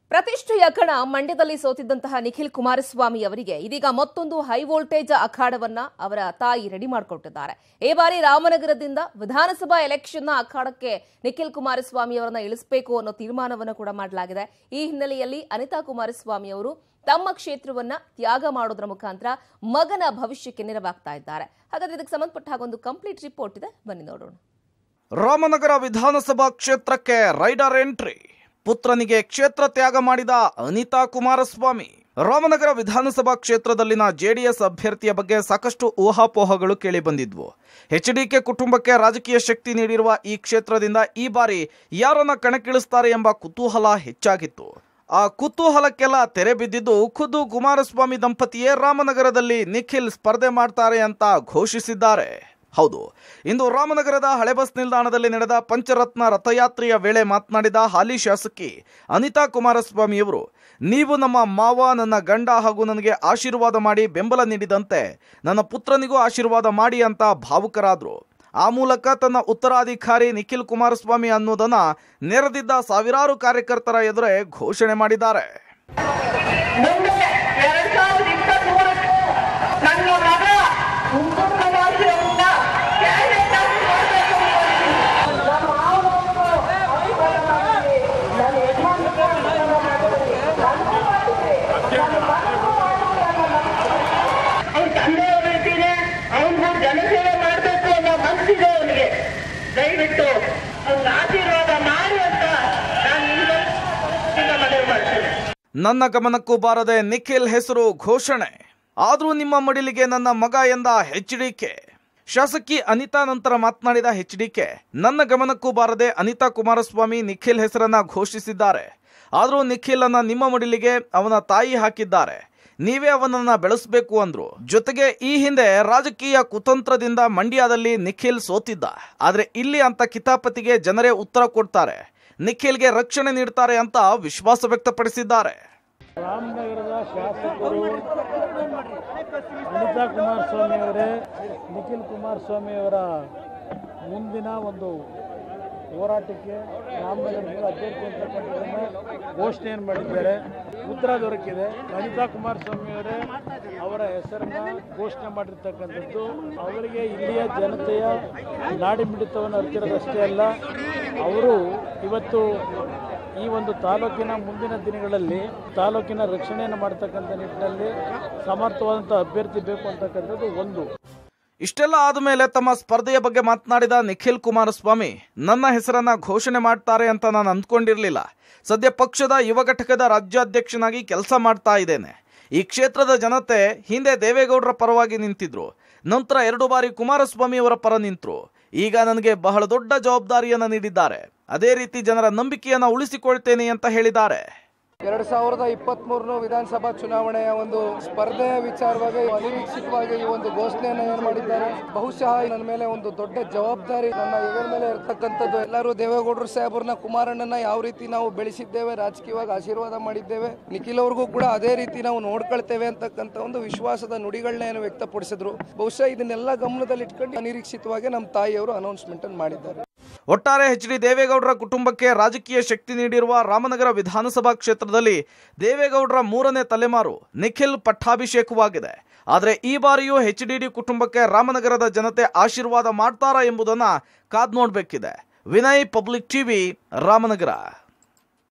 ಪ್ರತಿಷ್ಠೆಯ ಕಣ ಮಂಡ್ಯದಲ್ಲಿ ಸೋತಿದ್ದಂತಹ ನಿಖಿಲ್ ಕುಮಾರಸ್ವಾಮಿ ಅವರಿಗೆ ಇದೀಗ ಮತ್ತೊಂದು ಹೈ ವೋಲ್ಟೇಜ್ ಅಖಾಡವನ್ನ ಅವರ ತಾಯಿ ರೆಡಿ ಮಾಡಿಕೊಟ್ಟಿದ್ದಾರೆ ಈ ಬಾರಿ ರಾಮನಗರದಿಂದ ವಿಧಾನಸಭಾ ಎಲೆಕ್ಷನ್ನ ಅಖಾಡಕ್ಕೆ ನಿಖಿಲ್ ಕುಮಾರಸ್ವಾಮಿ ಅವರನ್ನ ಇಳಿಸಬೇಕು ಅನ್ನೋ ತೀರ್ಮಾನವನ್ನು ಕೂಡ ಮಾಡಲಾಗಿದೆ ಈ ಹಿನ್ನೆಲೆಯಲ್ಲಿ ಅನಿತಾ ಕುಮಾರಸ್ವಾಮಿ ಅವರು ತಮ್ಮ ಕ್ಷೇತ್ರವನ್ನ ತ್ಯಾಗ ಮಾಡೋದ್ರ ಮುಖಾಂತರ ಮಗನ ಭವಿಷ್ಯಕ್ಕೆ ನೆರವಾಗ್ತಾ ಇದ್ದಾರೆ ಹಾಗಾದ್ರೆ ಇದಕ್ಕೆ ಸಂಬಂಧಪಟ್ಟ ಹಾಗೊಂದು ಕಂಪ್ಲೀಟ್ ರಿಪೋರ್ಟ್ ಇದೆ ಬನ್ನಿ ನೋಡೋಣ ರಾಮನಗರ ವಿಧಾನಸಭಾ ಕ್ಷೇತ್ರಕ್ಕೆ ರೈಡರ್ ಎಂಟ್ರಿ ಪುತ್ರನಿಗೆ ಕ್ಷೇತ್ರ ತ್ಯಾಗ ಮಾಡಿದ ಅನಿತಾ ಕುಮಾರಸ್ವಾಮಿ ರಾಮನಗರ ವಿಧಾನಸಭಾ ಕ್ಷೇತ್ರದಲ್ಲಿನ ಜೆಡಿಎಸ್ ಅಭ್ಯರ್ಥಿಯ ಬಗ್ಗೆ ಸಾಕಷ್ಟು ಊಹಾಪೋಹಗಳು ಕೇಳಿಬಂದಿದ್ವು ಎಚ್ಡಿಕೆ ಕುಟುಂಬಕ್ಕೆ ರಾಜಕೀಯ ಶಕ್ತಿ ನೀಡಿರುವ ಈ ಕ್ಷೇತ್ರದಿಂದ ಈ ಬಾರಿ ಯಾರನ್ನ ಕಣಕ್ಕಿಳಿಸ್ತಾರೆ ಎಂಬ ಕುತೂಹಲ ಹೆಚ್ಚಾಗಿತ್ತು ಆ ಕುತೂಹಲಕ್ಕೆಲ್ಲ ತೆರೆ ಬಿದ್ದಿದ್ದು ಖುದ್ದು ಕುಮಾರಸ್ವಾಮಿ ದಂಪತಿಯೇ ರಾಮನಗರದಲ್ಲಿ ನಿಖಿಲ್ ಸ್ಪರ್ಧೆ ಮಾಡ್ತಾರೆ ಅಂತ ಘೋಷಿಸಿದ್ದಾರೆ ಹೌದು ಇಂದು ರಾಮನಗರದ ಹಳೆ ಬಸ್ ನಿಲ್ದಾಣದಲ್ಲಿ ನಡೆದ ಪಂಚರತ್ನ ರಥಯಾತ್ರೆಯ ವೇಳೆ ಮಾತನಾಡಿದ ಹಾಲಿ ಶಾಸಕಿ ಅನಿತಾ ಕುಮಾರಸ್ವಾಮಿಯವರು ನೀವು ನಮ್ಮ ಮಾವ ನನ್ನ ಗಂಡ ಹಾಗೂ ನನಗೆ ಆಶೀರ್ವಾದ ಮಾಡಿ ಬೆಂಬಲ ನೀಡಿದಂತೆ ನನ್ನ ಪುತ್ರನಿಗೂ ಆಶೀರ್ವಾದ ಮಾಡಿ ಅಂತ ಭಾವುಕರಾದರು ಆ ಮೂಲಕ ತನ್ನ ಉತ್ತರಾಧಿಕಾರಿ ನಿಖಿಲ್ ಕುಮಾರಸ್ವಾಮಿ ಅನ್ನೋದನ್ನ ನೆರೆದಿದ್ದ ಸಾವಿರಾರು ಕಾರ್ಯಕರ್ತರ ಎದುರೇ ಘೋಷಣೆ ಮಾಡಿದ್ದಾರೆ ಮುಂದೆ ಎರಡ್ ಸಾವಿರದ ಇಪ್ಪತ್ಮೂರಕ್ಕೂ ನನ್ನ ಮಗ ಕುಮಾರಸ್ವಾಮಿಯವ್ರನ್ನ ಕ್ಯಾಂಡಿಡೇಟ್ ಆಗಿ ಮಾಡ್ಬೇಕು ಅನ್ಕೊಂಡಿದ್ದೀನಿ. ನಮ್ಮ ಮಾವನವ್ರು ಅನುಕೂಲ ಮಾಡಿದ್ರಿ. ನನ್ನ ಯಜಮಾನ್ರಿಗೆ ಅನುಕೂಲ ಮಾಡಿದ್ರಿ. ನನಗೂ ಮಾಡಿದ್ರಿ. ನನ್ನ ಮಗನಿಗೂ ಮಾಡಿದ್ರಿ ಅನ್ನೋ ನಂಬಿಕೆ. ಅವ್ರ ತಂದೆಯವ್ರ ರೀತಿನೇ ಅವನಿಗೂ ಜನಸೇವೆ ಮಾಡಬೇಕು ಅನ್ನೋ ಮನಸ್ಸಿದೆ ಅವನಿಗೆ ದಯವಿಟ್ಟು ಅವ್ನ ಆಶೀರ್ವಾದ ಮಾಡಿ ಅಂತ ನಾನು ನಿಮ್ಗೆ ಮನವಿ ಮಾಡ್ತೀನಿ ನನ್ನ ಗಮನಕ್ಕೂ ಬಾರದೆ ನಿಖಿಲ್ ಹೆಸರು ಘೋಷಣೆ ಆದ್ರೂ ನಿಮ್ಮ ಮಡಿಲಿಗೆ ನನ್ನ ಮಗ ಎಂದ ಎಚ್ ಡಿಕೆ ಶಾಸಕಿ ಅನಿತಾ ನಂತರ ಮಾತನಾಡಿದ ಎಚ್ ಡಿಕೆ ನನ್ನ ಗಮನಕ್ಕೂ ಬಾರದೆ ಅನಿತಾ ಕುಮಾರಸ್ವಾಮಿ ನಿಖಿಲ್ ಹೆಸರನ್ನ ಘೋಷಿಸಿದ್ದಾರೆ ಆದ್ರೂ ನಿಖಿಲ್ ಅನ್ನ ನಿಮ್ಮ ಮಡಿಲಿಗೆ ಅವನ ತಾಯಿ ಹಾಕಿದ್ದಾರೆ ನೀವೇ ಅವನನ್ನ ಬೆಳೆಸಬೇಕು ಅಂದ್ರು ಜೊತೆಗೆ ಈ ಹಿಂದೆ ರಾಜಕೀಯ ಕುತಂತ್ರದಿಂದ ಮಂಡ್ಯದಲ್ಲಿ ನಿಖಿಲ್ ಸೋತಿದ್ದ ಆದ್ರೆ ಇಲ್ಲಿ ಅಂತ ಕಿತಾಪತಿಗೆ ಜನರೇ ಉತ್ತರ ಕೊಡ್ತಾರೆ ನಿಖಿಲ್ಗೆ ರಕ್ಷಣೆ ನೀಡ್ತಾರೆ ಅಂತ ವಿಶ್ವಾಸ ವ್ಯಕ್ತಪಡಿಸಿದ್ದಾರೆ ರಾಮನಗರದ ಶಾಸಕರು ಅನಿತಾ ಕುಮಾರಸ್ವಾಮಿ ಅವರೇ ನಿಖಿಲ್ ಕುಮಾರಸ್ವಾಮಿ ಅವರ ಮುಂದಿನ ಒಂದು ಹೋರಾಟಕ್ಕೆ ರಾಮನಗರದ ಅಭ್ಯರ್ಥಿ ಅಂತಕ್ಕಂಥದ್ದನ್ನು ಘೋಷಣೆಯನ್ನು ಮಾಡಿದ್ದಾರೆ ಉತ್ತರ ದೊರಕಿದೆ ಅನಿತಾ ಕುಮಾರಸ್ವಾಮಿ ಅವರೇ ಅವರ ಹೆಸರನ್ನ ಘೋಷಣೆ ಮಾಡಿರ್ತಕ್ಕಂಥದ್ದು ಅವರಿಗೆ ಇಲ್ಲಿಯ ಜನತೆಯ ನಾಡಿ ಮಿಡಿತವನ್ನು ಅರಿತಿರೋದಷ್ಟೇ ಅಲ್ಲ ಅವರು ಇವತ್ತು ಈ ಒಂದು ತಾಲೂಕಿನ ಮುಂದಿನ ದಿನಗಳಲ್ಲಿ ತಾಲೂಕಿನ ರಕ್ಷಣೆಯನ್ನು ಮಾಡ್ತಕ್ಕಂಥ ನಿಟ್ಟಿನಲ್ಲಿ ಸಮರ್ಥವಾದಂಥ ಅಭ್ಯರ್ಥಿ ಬೇಕು ಅಂತಕ್ಕಂಥದ್ದು ಒಂದು ಇಷ್ಟೆಲ್ಲ ಆದಮೇಲೆ ತಮ್ಮ ಸ್ಪರ್ಧೆಯ ಬಗ್ಗೆ ಮಾತನಾಡಿದ ನಿಖಿಲ್ ಕುಮಾರಸ್ವಾಮಿ ನನ್ನ ಹೆಸರನ್ನ ಘೋಷಣೆ ಮಾಡ್ತಾರೆ ಅಂತ ನಾನು ಅಂದ್ಕೊಂಡಿರಲಿಲ್ಲ ಸದ್ಯ ಪಕ್ಷದ ಯುವ ಘಟಕದ ರಾಜ್ಯಾಧ್ಯಕ್ಷನಾಗಿ ಕೆಲಸ ಮಾಡ್ತಾ ಇದ್ದೇನೆ ಈ ಕ್ಷೇತ್ರದ ಜನತೆ ಹಿಂದೆ ದೇವೇಗೌಡರ ಪರವಾಗಿ ನಿಂತಿದ್ರು ನಂತರ ಎರಡು ಬಾರಿ ಕುಮಾರಸ್ವಾಮಿ ಅವರ ಪರ ನಿಂತರು ಈಗ ನನಗೆ ಬಹಳ ದೊಡ್ಡ ಜವಾಬ್ದಾರಿಯನ್ನು ನೀಡಿದ್ದಾರೆ ಅದೇ ರೀತಿ ಜನರ ನಂಬಿಕೆಯನ್ನು ಉಳಿಸಿಕೊಳ್ತೇನೆ ಅಂತ ಹೇಳಿದ್ದಾರೆ ಎರಡು ಸಾವಿರದ ಇಪ್ಪತ್ತ್ಮೂರನು ವಿಧಾನಸಭಾ ಚುನಾವಣೆಯ ಒಂದು ಸ್ಪರ್ಧೆಯ ವಿಚಾರವಾಗಿ ಅನಿರೀಕ್ಷಿತವಾಗಿ ಈ ಒಂದು ಘೋಷಣೆಯನ್ನು ಏನು ಮಾಡಿದ್ದಾರೆ ಬಹುಶಃ ನನ್ನ ಮೇಲೆ ಒಂದು ದೊಡ್ಡ ಜವಾಬ್ದಾರಿ ನನ್ನ ಹೆಗಲ ಮೇಲೆ ಇರ್ತಕ್ಕಂಥದ್ದು ಎಲ್ಲರೂ ದೇವೇಗೌಡರು ಸಾಹೇಬ್ರನ್ನ ಕುಮಾರಣ್ಣನ ಯಾವ ರೀತಿ ನಾವು ಬೆಳೆಸಿದ್ದೇವೆ ರಾಜಕೀಯವಾಗಿ ಆಶೀರ್ವಾದ ಮಾಡಿದ್ದೇವೆ ನಿಖಿಲ್ ಅವ್ರಿಗೂ ಕೂಡ ಅದೇ ರೀತಿ ನಾವು ನೋಡ್ಕೊಳ್ತೇವೆ ಅಂತಕ್ಕಂಥ ಒಂದು ವಿಶ್ವಾಸದ ನುಡಿಗಳನ್ನ ಏನು ವ್ಯಕ್ತಪಡಿಸಿದ್ರು ಬಹುಶಃ ಇದನ್ನೆಲ್ಲ ಗಮನದಲ್ಲಿ ಇಟ್ಕೊಂಡು ಅನಿರೀಕ್ಷಿತವಾಗಿ ನಮ್ಮ ತಾಯಿಯವರು ಅನೌನ್ಸ್ಮೆಂಟ್ ಅನ್ನು ಮಾಡಿದ್ದಾರೆ ಒಟ್ಟಾರೆ ಎಚ್ ಡಿ ದೇವೇಗೌಡರ ಕುಟುಂಬಕ್ಕೆ ರಾಜಕೀಯ ಶಕ್ತಿ ನೀಡಿರುವ ರಾಮನಗರ ವಿಧಾನಸಭಾ ಕ್ಷೇತ್ರದಲ್ಲಿ ದೇವೇಗೌಡರ ಮೂರನೇ ತಲೆಮಾರು ನಿಖಿಲ್ ಪಟ್ಟಾಭಿಷೇಕವಾಗಿದೆ ಆದರೆ ಈ ಬಾರಿಯೂ ಎಚ್ ಡಿ ಡಿ ಕುಟುಂಬಕ್ಕೆ ರಾಮನಗರದ ಜನತೆ ಆಶೀರ್ವಾದ ಮಾಡ್ತಾರಾ ಎಂಬುದನ್ನ ಕಾದ್ ನೋಡಬೇಕಿದೆ ವಿನಯ್ ಪಬ್ಲಿಕ್ ಟಿವಿ ರಾಮನಗರ